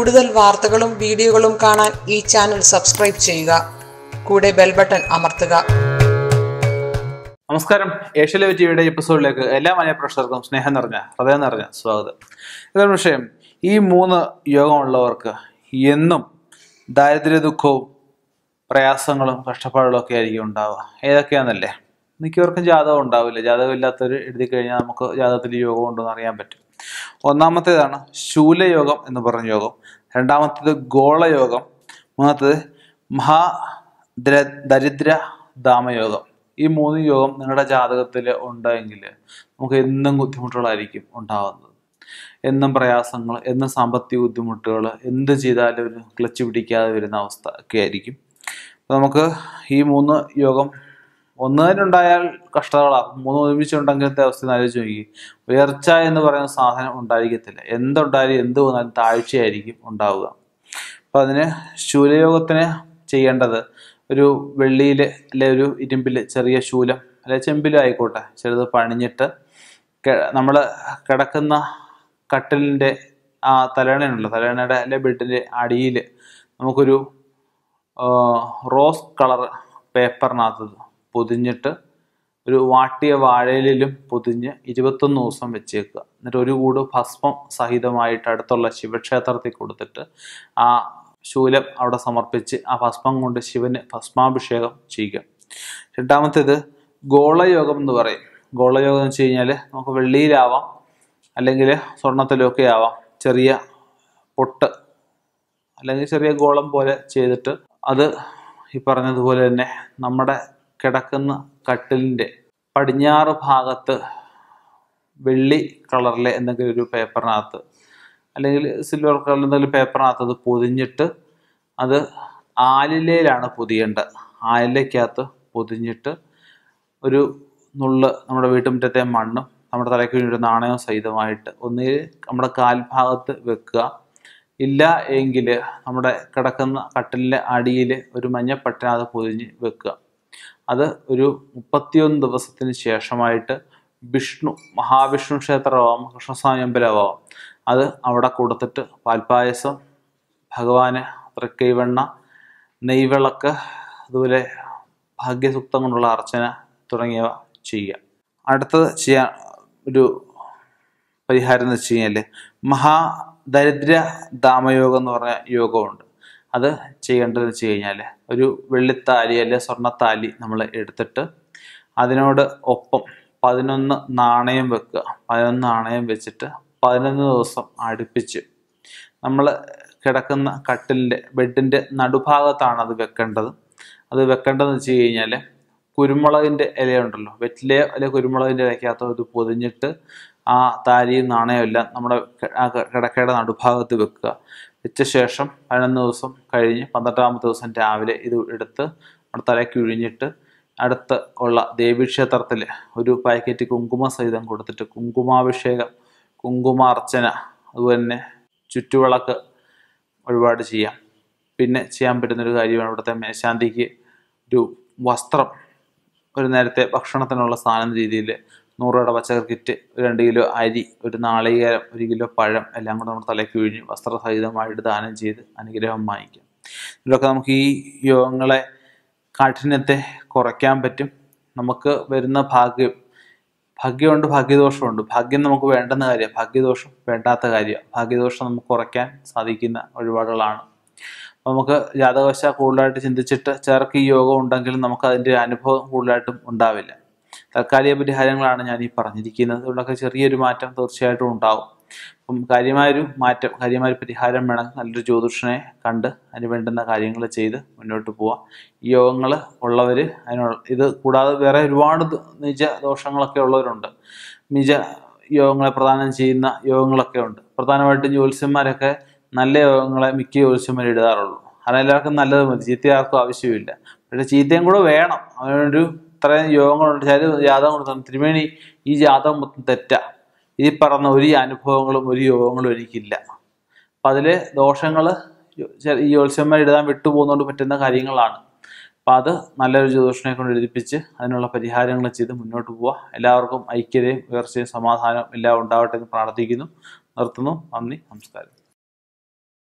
കൂടുതൽ വാർത്തകളും വീഡിയോകളും കാണാൻ ഈ ചാനൽ സബ്സ്ക്രൈബ് ചെയ്യുക കൂടെ ബെൽ ബട്ടൺ അമർത്തുക നമസ്കാരം ഏഷ്യലവ് ടിവിയുടെ എപ്പിസോഡിലേക്ക് എല്ലാ മലയ പ്രേക്ഷകർക്കും സ്നേഹം നിറഞ്ഞ ഹൃദയം നിറഞ്ഞ സ്വാഗതം ഇതാണ് വിഷയം ഈ മൂന്ന് യോഗമുള്ളവർക്ക് എന്നും ദാരിദ്ര്യ ദുഃഖവും പ്രയാസങ്ങളും കഷ്ടപ്പാടുകളും ഒക്കെ ആയിരിക്കും ഉണ്ടാവുക ഏതൊക്കെയാണെന്നല്ലേ മിക്കവർക്കും ജാതകം ഉണ്ടാവില്ല ജാതകം ഇല്ലാത്തവർ എഴുതി കഴിഞ്ഞാൽ നമുക്ക് ജാതകത്തിൽ യോഗം ഉണ്ടെന്ന് അറിയാൻ പറ്റും ഒന്നാമത്തേതാണ് ശൂലയോഗം എന്ന് പറഞ്ഞ യോഗം രണ്ടാമത്തേത് ഗോളയോഗം മൂന്നാമത്തേത് മഹാ ദ്ര- ദരിദ്ര ദാമയോഗം ഈ മൂന്ന് യോഗം നിങ്ങളുടെ ജാതകത്തിൽ ഉണ്ടെങ്കിൽ നമുക്ക് എന്നും ബുദ്ധിമുട്ടുകളായിരിക്കും ഉണ്ടാകുന്നത് എന്നും പ്രയാസങ്ങൾ എന്നും സാമ്പത്തിക ബുദ്ധിമുട്ടുകൾ എന്ത് ചെയ്താലും ഒരു ക്ലച്ച് പിടിക്കാതെ വരുന്ന അവസ്ഥ ഒക്കെ ആയിരിക്കും അപ്പോൾ നമുക്ക് ഈ മൂന്ന് യോഗം ഒന്ന് തന്നെ ഉണ്ടായാൽ കഷ്ടതകളാകും മൂന്ന് ഒരുമിച്ചുണ്ടെങ്കിലത്തെ അവസ്ഥ ആലോചിച്ച് നോക്കി ഉയർച്ച എന്ന് പറയുന്ന സാധനം ഉണ്ടായിരിക്കത്തില്ല എന്തുണ്ടായാലും എന്ത് വന്നാലും താഴ്ചയായിരിക്കും ഉണ്ടാവുക അപ്പം അതിന് ശൂലയോഗത്തിന് ചെയ്യേണ്ടത് ഒരു വെള്ളിയിൽ അല്ലെ ഒരു ഇരുമ്പിൽ ചെറിയ ശൂലം അല്ലെ ചെമ്പിലും ആയിക്കോട്ടെ ചെറുത് പണിഞ്ഞിട്ട് നമ്മൾ കിടക്കുന്ന കട്ടിലിൻ്റെ ആ തലയണയുണ്ടല്ലോ തലയണയുടെ അല്ലെ ബെഡിൻ്റെ അടിയിൽ നമുക്കൊരു ആ, റോസ് കളർ പേപ്പറിനകത്ത് പൊതിഞ്ഞിട്ട് ഒരു വാട്ടിയ വാഴയിലും പൊതിഞ്ഞ് ഇരുപത്തൊന്ന് ദിവസം വെച്ചേക്കുക എന്നിട്ട് ഒരു കൂട് ഭസ്മം സഹിതമായിട്ട് അടുത്തുള്ള ശിവക്ഷേത്രത്തിൽ കൊടുത്തിട്ട് ആ ശൂലം അവിടെ സമർപ്പിച്ച് ആ ഭസ്മം കൊണ്ട് ശിവന് ഭസ്മാഭിഷേകം ചെയ്യുക രണ്ടാമത്തേത് ഗോളയോഗം എന്ന് പറയും ഗോളയോഗം എന്ന് വെച്ച് കഴിഞ്ഞാൽ നമുക്ക് വെള്ളിയിലാവാം അല്ലെങ്കിൽ സ്വർണത്തിലൊക്കെ ആവാം ചെറിയ പൊട്ട് അല്ലെങ്കിൽ ചെറിയ ഗോളം പോലെ ചെയ്തിട്ട് അത് ഈ പറഞ്ഞതുപോലെ തന്നെ നമ്മുടെ കിടക്കുന്ന കട്ടിലിൻ്റെ പടിഞ്ഞാറ് ഭാഗത്ത് വെള്ളി കളറിലെ എന്തെങ്കിലും ഒരു പേപ്പറിനകത്ത് അല്ലെങ്കിൽ സിൽവർ കളറിൽ എന്തെങ്കിലും പേപ്പറിനകത്ത് അത് പൊതിഞ്ഞിട്ട് അത് ആലിലയിലാണ് പൊതിയേണ്ടത് ആലിലയ്ക്കകത്ത് പൊതിഞ്ഞിട്ട് ഒരു നുള്ള് നമ്മുടെ വീട്ടുമുറ്റത്തെ മണ്ണും നമ്മുടെ തലയ്ക്ക് വേണ്ടി ഒരു നാണയവും സഹിതമായിട്ട് ഒന്നുകിൽ നമ്മുടെ കാൽഭാഗത്ത് വെക്കുക ഇല്ല എങ്കിൽ നമ്മുടെ കിടക്കുന്ന കട്ടിലിൻ്റെ അടിയിൽ ഒരു മഞ്ഞപ്പട്ടിനകത്ത് പൊതിഞ്ഞ് വെക്കുക അത് ഒരു മുപ്പത്തിയൊന്ന് ദിവസത്തിന് ശേഷമായിട്ട് വിഷ്ണു മഹാവിഷ്ണു ക്ഷേത്രമാവാം കൃഷ്ണസ്വാമി അമ്പലമാവാം അത് അവിടെ കൊടുത്തിട്ട് പാൽപ്പായസം ഭഗവാന് തൃക്കൈവെണ്ണ നെയ്വിളക്ക് അതുപോലെ ഭാഗ്യസൂക്തം കൊണ്ടുള്ള അർച്ചന തുടങ്ങിയവ ചെയ്യുക അടുത്തത് ചെയ്യാൻ ഒരു പരിഹാരം എന്ന് വെച്ച് കഴിഞ്ഞാൽ മഹാദരിദ്ര ദാമയോഗം എന്ന് പറഞ്ഞ യോഗമുണ്ട് അത് ചെയ്യേണ്ടതെന്ന് വെച്ച് കഴിഞ്ഞാൽ ഒരു വെള്ളിത്താലി അല്ലെ സ്വർണ്ണത്താലി നമ്മൾ എടുത്തിട്ട് അതിനോട് ഒപ്പം പതിനൊന്ന് നാണയം വെക്കുക പതിനൊന്ന് നാണയം വെച്ചിട്ട് പതിനൊന്ന് ദിവസം അടുപ്പിച്ച് നമ്മൾ കിടക്കുന്ന കട്ടിലിൻ്റെ ബെഡിൻ്റെ നടുഭാഗത്താണ് അത് വെക്കേണ്ടത് അത് വെക്കേണ്ടതെന്ന് വെച്ച് കഴിഞ്ഞാൽ കുരുമുളകിൻ്റെ ഇലയുണ്ടല്ലോ വെറ്റിലയോ അല്ലെങ്കിൽ കുരുമുളകിൻ്റെ ഇലയ്ക്കകത്തോ ഇത് പൊതിഞ്ഞിട്ട് ആ താലിയും നാണയവും എല്ലാം നമ്മുടെ ക- ആ ക- കിടക്കയുടെ നടുഭാഗത്ത് വെക്കുക വെച്ച ശേഷം പതിനൊന്ന് ദിവസം കഴിഞ്ഞ് പന്ത്രണ്ടാമത്തെ ദിവസം രാവിലെ ഇത് എടുത്ത് നമ്മുടെ തലയ്ക്ക് ഒഴിഞ്ഞിട്ട് അടുത്ത് ഉള്ള ദേവീക്ഷേത്രത്തിൽ ഒരു പാക്കറ്റ് കുങ്കുമ സഹിതം കൊടുത്തിട്ട് കുങ്കുമാഭിഷേകം കുങ്കുമാർച്ചന അതുപോലെ തന്നെ ചുറ്റുവിളക്ക് ഒരുപാട് ചെയ്യാം പിന്നെ ചെയ്യാൻ പറ്റുന്നൊരു കാര്യമാണ് ഇവിടുത്തെ മേശാന്തിക്ക് ഒരു വസ്ത്രം ഒരു നേരത്തെ ഭക്ഷണത്തിനുള്ള സാധനം രീതിയിൽ നൂറ് രൂപയുടെ പച്ചക്കറി കിറ്റ് ഒരു രണ്ട് കിലോ അരി ഒരു നാളികേരം ഒരു കിലോ പഴം എല്ലാം കൂടെ നമ്മുടെ തലയ്ക്ക് ഒഴിഞ്ഞ് വസ്ത്രസഹിതമായിട്ട് ദാനം ചെയ്ത് അനുഗ്രഹം വാങ്ങിക്കാം ഇതിലൊക്കെ നമുക്ക് ഈ യോഗങ്ങളെ കാഠിന്യത്തെ കുറയ്ക്കാൻ പറ്റും നമുക്ക് വരുന്ന ഭാഗ്യം ഭാഗ്യമുണ്ട് ഭാഗ്യദോഷമുണ്ട് ഭാഗ്യം നമുക്ക് വേണ്ടുന്ന കാര്യമാണ് ഭാഗ്യദോഷം വേണ്ടാത്ത കാര്യമാണ് ഭാഗ്യദോഷം നമുക്ക് കുറയ്ക്കാൻ സാധിക്കുന്ന വഴിപാടുകളാണ് അപ്പോൾ നമുക്ക് ജാതകവശ കൂടുതലായിട്ട് ചിന്തിച്ചിട്ട് ചിലർക്ക് ഈ യോഗം ഉണ്ടെങ്കിലും നമുക്ക് അതിൻ്റെ അനുഭവം കൂടുതലായിട്ടും ഉണ്ടാവില്ല തൽക്കാലിക പരിഹാരങ്ങളാണ് ഞാൻ ഈ പറഞ്ഞിരിക്കുന്നത് അതുകൊണ്ടൊക്കെ ചെറിയൊരു മാറ്റം തീർച്ചയായിട്ടും ഉണ്ടാവും അപ്പം കാര്യമായൊരു മാറ്റം കാര്യമായൊരു പരിഹാരം വേണം നല്ലൊരു ജ്യോതിഷനെ കണ്ട് അതിന് വേണ്ടുന്ന കാര്യങ്ങൾ ചെയ്ത് മുന്നോട്ട് പോവാം ഈ യോഗങ്ങൾ ഉള്ളവർ അതിനുള്ള ഇത് കൂടാതെ വേറെ ഒരുപാട് ദ- നിജ ദോഷങ്ങളൊക്കെ ഉള്ളവരുണ്ട് നിജ യോഗങ്ങളെ പ്രദാനം ചെയ്യുന്ന യോഗങ്ങളൊക്കെ ഉണ്ട് പ്രധാനമായിട്ടും ജ്യോത്സ്യന്മാരൊക്കെ നല്ല യോഗങ്ങളെ മിക്ക ജ്യോത്സ്യന്മാർ എഴുതാറുള്ളൂ അതെല്ലാവർക്കും നല്ലത് മതി ചീത്ത ആർക്കും ആവശ്യമില്ല പക്ഷെ ചീത്തയും കൂടെ വേണം അവനൊരു ഇത്രയും യോഗങ്ങളുണ്ട് ചില ജാതകം കൊടുത്തു തിരുമേനി ഈ ജാതകം മൊത്തം തെറ്റാ ഈ പറഞ്ഞ ഒരു അനുഭവങ്ങളും ഒരു യോഗങ്ങളും എനിക്കില്ല അപ്പം അതിൽ ദോഷങ്ങൾ ഈ ജ്യോത്സ്യന്മാർ എഴുതാൻ വിട്ടുപോകുന്നതുകൊണ്ട് പറ്റുന്ന കാര്യങ്ങളാണ് അപ്പം അത് നല്ലൊരു ജ്യോതിഷനെ കൊണ്ട് എഴുതിപ്പിച്ച് അതിനുള്ള പരിഹാരങ്ങൾ ചെയ്ത് മുന്നോട്ട് പോവുക എല്ലാവർക്കും ഐക്യതയും ഉയർച്ചയും സമാധാനവും എല്ലാം ഉണ്ടാവട്ടെ എന്ന് പ്രാർത്ഥിക്കുന്നു നിർത്തുന്നു നന്ദി നമസ്കാരം